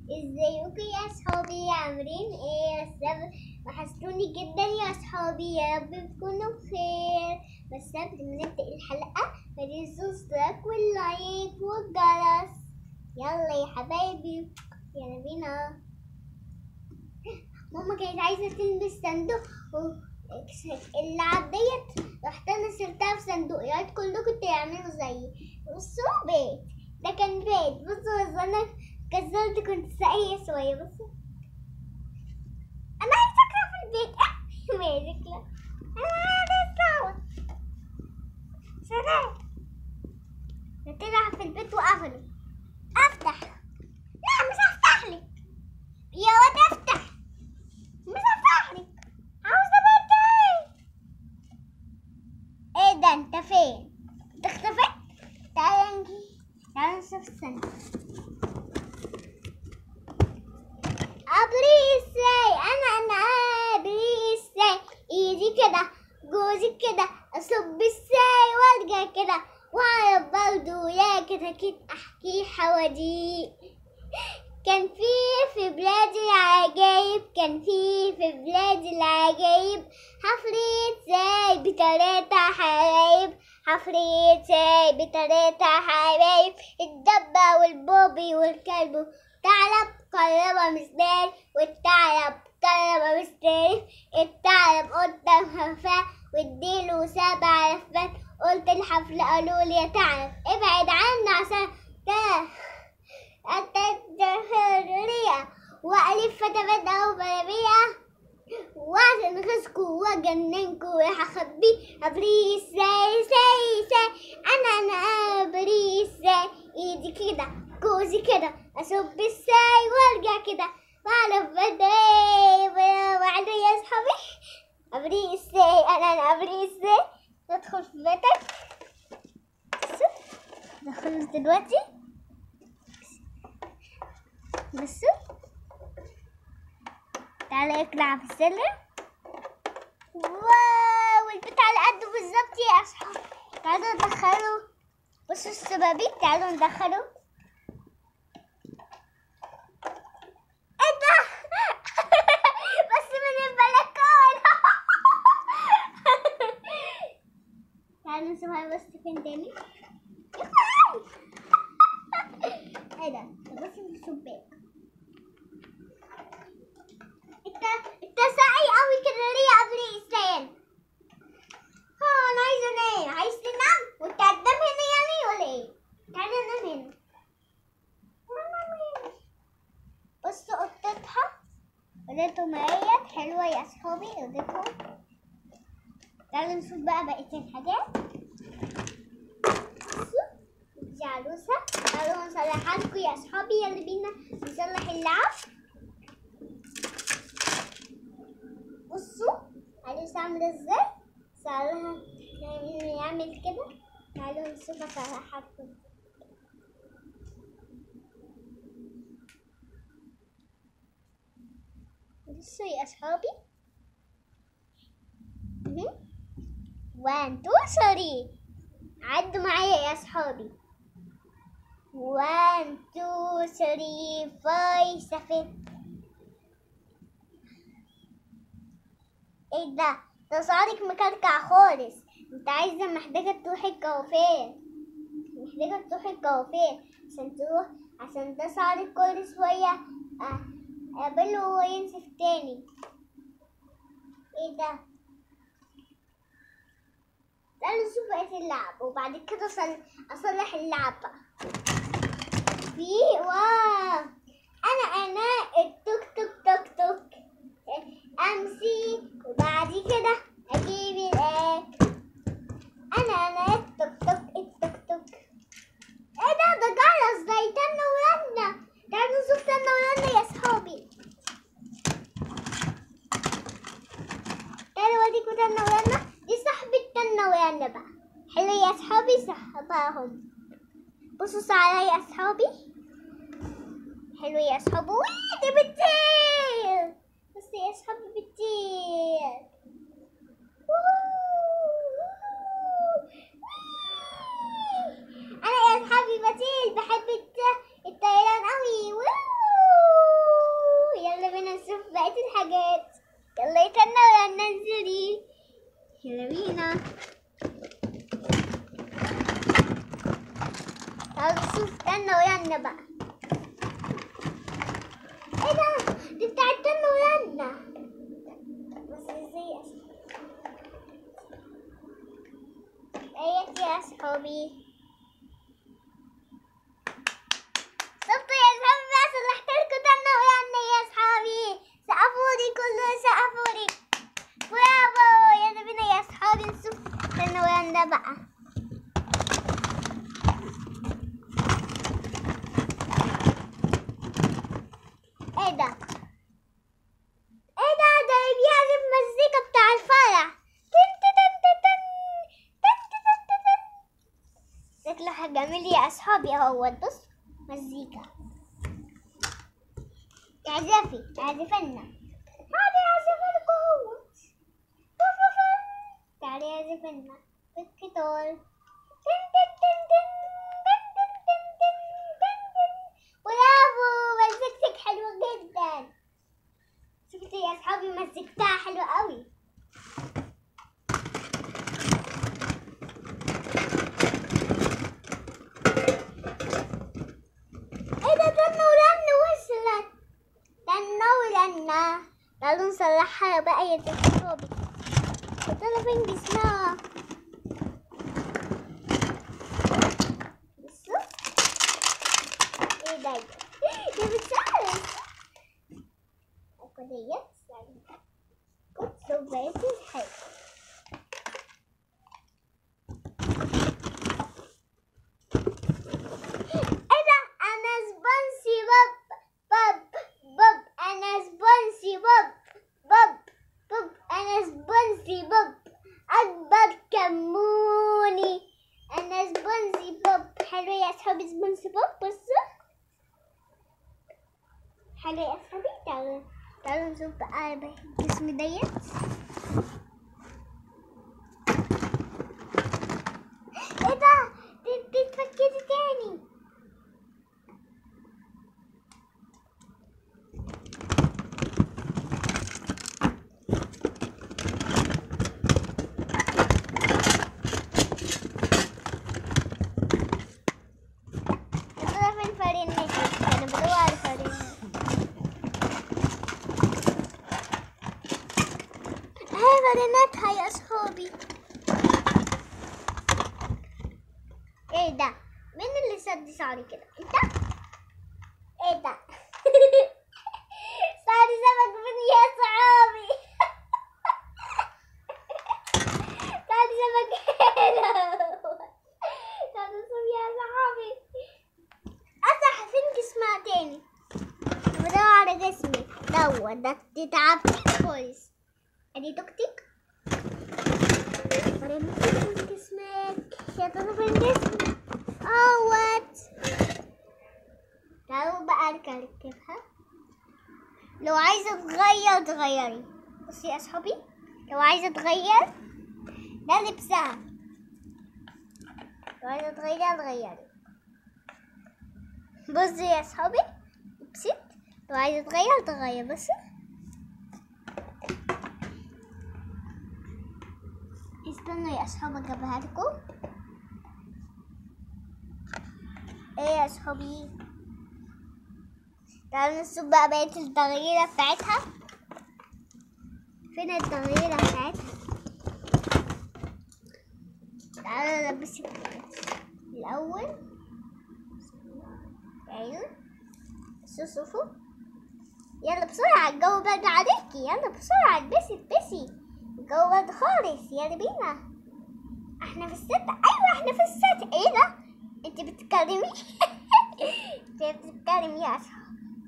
ازيكم يا اصحابي عاملين ايه السبب وحشتوني جدا يا اصحابي يا رب تكونوا بخير بس قبل ما نبدا الحلقه ما تنسوش اشتراك واللايك والجرس يلا يا حبايبي يلا بينا ماما كانت عايزه تلبس صندوق و- اللعب ديت رحت انا سرتها في صندوق يا ريت كلكم تعملوا زيي بصوا بيت ده كان بيت بصوا بس انا كسرت كنت ساقية شوية بصوا انا عايزة اقرا في البيت اه مالك لا انا عايزة اصوت شغال نطلع في البيت وقفله افتح لا مش هفتح لك يا واد افتح مش هفتح لك عاوزة بيت ايه ايه ده انت فين انت اختفيت تعالى نجي تعالى نشوف الصندوق ابريسي انا انا ابريسي ايدي كده جوزي كده اصب الساي وارجع كده واعرف برضه يا كده كده احكي حواديت كان في في بلاد العجايب كان في في بلاد العجايب حفلة زي بتلاتة حبايب حفلة زي بتلاتة حبايب الدبة والبوبي والكلب الثعلب قربة مسدال والثعلب قربة مسدال الثعلب قدام خفاه واديله سبع لفات قلت الحفلة قالوا لي يا ثعلب ابعد عنا عشان ده التجرية وألف فتبات أو بلبية وعشان غزكو وجننكو وهخبي أبريس ساي ساي ساي أنا أنا أبريس ساي إيدي كده جوزي كده أصب الساي وأرجع كده وأعرف بداي وعلي يا أصحابي أبريس ساي أنا أنا أبريس ساي ندخل في بيتك نخلص دلوقتي بصوا تعالى اقلع في السلم واو البيت على قده بالظبط يا اصحاب تعالوا ندخله بصوا السبابيك تعالوا ندخله ايه ده بس من البلكونه تعالوا نسيبها بس فين تاني ايه ده ده بص من الشباك انت انت ساعي قوي كده ليه قبل الانسان ها انا عايزه انام عايز تنام وانت قدام هنا يعني ولا ايه تعالى نام هنا نام هنا. بصوا قطتها اوضتهم اهيت حلوه يا اصحابي اوضتهم تعالوا نشوف بقى بقيه الحاجات بصوا دي عروسه تعالوا نصلحها لكم يا اصحابي يلا بينا نصلح اللعب بصوا عروسه عامله ازاي صارها يعمل كده تعالوا نشوف اصلحها لكم بصوا يا اصحابي وان تو ثري عدوا معايا يا اصحابي وان تو ثري فايف سفن ايه ده ده صعدك مكركع خالص انت عايزه محتاجه تروحي الكوافير محتاجه تروحي الكوافير عشان تروح عشان ده صعدك كل شويه اه، اقابله وينسف تاني ايه ده تعالوا نشوف بقية اللعب وبعد كده أصل... أصلح اللعب بقى في واو أنا أنا التوك توك توك توك أمشي وبعد كده أجيب الأكل أنا أنا التوك توك التوك توك إيه ده ده جرس زي تنة ورنة تعالوا نشوف تنة ورنة يا صحابي تعالوا أوريكم تنة ورنة دي صاحبة تنة ورنة بقى حلو يا أصحابي صحباهم بصوا سعرها يا أصحابي حلو يا أصحابي وي دي بتطير بصوا يا أصحابي بتطير أنا يا أصحابي بطير بحب الت- الطيران أوي ووو. نشتري يلا بينا تعالوا نشوف تنة ويانا بقى ايه ده دي بتاعت تنة ويانا بس ازاي اسمع ايات يا اصحابي شفتوا يا اصحابي بقى صلحت لكم تنة ويانا يا اصحابي سقفولي كله سقفولي برافو يلا بينا يا اصحابي نشوف تنة ويانا بقى ايه ده ايه ده ده بيعزف مزيكا بتاع الفرح تن تن تن تن تن تن تن تن. شكله هجمل يا اصحابي اهو بص مزيكا اعزفي اعزفنا هذا يعزف لكم هو تعالي اعزفنا بالكتار تن تن تن تن تن تن تن تن تن تن. برافو مزيكتك حلوة جدا شفتوا يا اصحابي مزيكتها حلوة قوي ايه ده تنة ولنة وصلت تنة ولنة تعالوا نصلحها بقى يا اصحابي قلت فين جسمها بصوا ايه ده يا بتساعد اكل هي كنت سويت الحاجة ايه ده انا سبونسي بوب بوب بوب انا سبونسي بوب بوب بوب انا سبونسي بوب اكبر كموني انا سبونسي بوب حلو يا اصحابي سبونسي بوب بصوا حلو يا اصحابي تعالوا تعالوا نشوف بقى الجسم ديت ايه ده دي دي اتفكيتي تاني يا ترى فين فريني انا بدور على فريني هاي فريناتها يا اصحابي ايه ده مين اللي سد شعري كده انت ايه ده شعري سمك مني يا صحابي شعري سمك هنا شعري سمك يا صحابي اصح فين جسمها تاني بدور على جسمي دوا ده تعبت خالص ادي توك تيك وريني فين جسمك يا ترى فين جسمك اهوت تعالوا بقى نركبها لو عايزة تغير تغيري بصي يا اصحابي لو عايزة تغير ده لبسها لو عايزة تغير تغيري بصي يا اصحابي لبست لو عايزة تغير تغير بصي استنوا يا اصحاب اجيبها لكم ايه يا اصحابي تعالوا نشوف بقى بقية التغييرة بتاعتها فين التغييرة بتاعتها تعالوا نلبسك الأول ايوه شو شوفوا يلا بسرعة الجو برد عليكي يلا بسرعة البسي البسي الجو برد خالص يلا بينا احنا في الست ايوه احنا في الست ايه ده انت بتتكلمي انت بتتكلمي يا اصحاب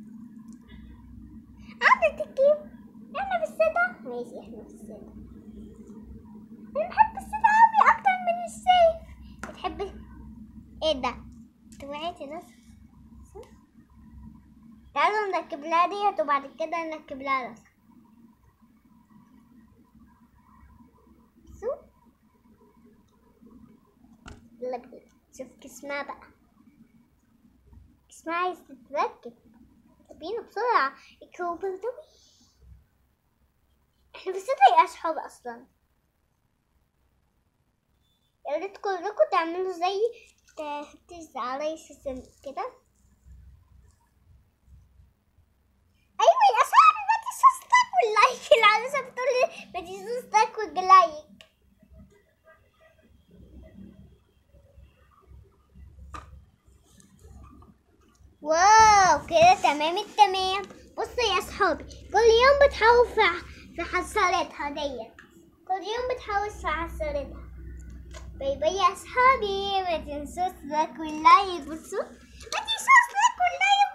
عندك الكيف احنا في الست ماشي احنا في الست انا بحب الست اوي اكتر من الصيف بتحبي ايه ده انت وقعتي نص تعالوا نركب لها ديت وبعد كده نركب لها راسها شو يلا بينا شوف جسمها بقى جسمها عايز تتركب يلا بينا بسرعة الكوبر دوي احنا في ستة يا اصحاب اصلا يا ريت كلكم تعملوا زي تهتز علي سيستم كده ايوه يا اصحابي ما تنسوش تاكلوا اللايك العروسه بتقول ما تنسوش تاكلوا اللايك واو كده تمام التمام بصوا يا اصحابي كل يوم بتحاول في في حصالتها ديت كل يوم بتحاول في حصالتها باي باي يا اصحابي ما تنسوش لايك واللايك بصوا ما تنسوش لايك واللايك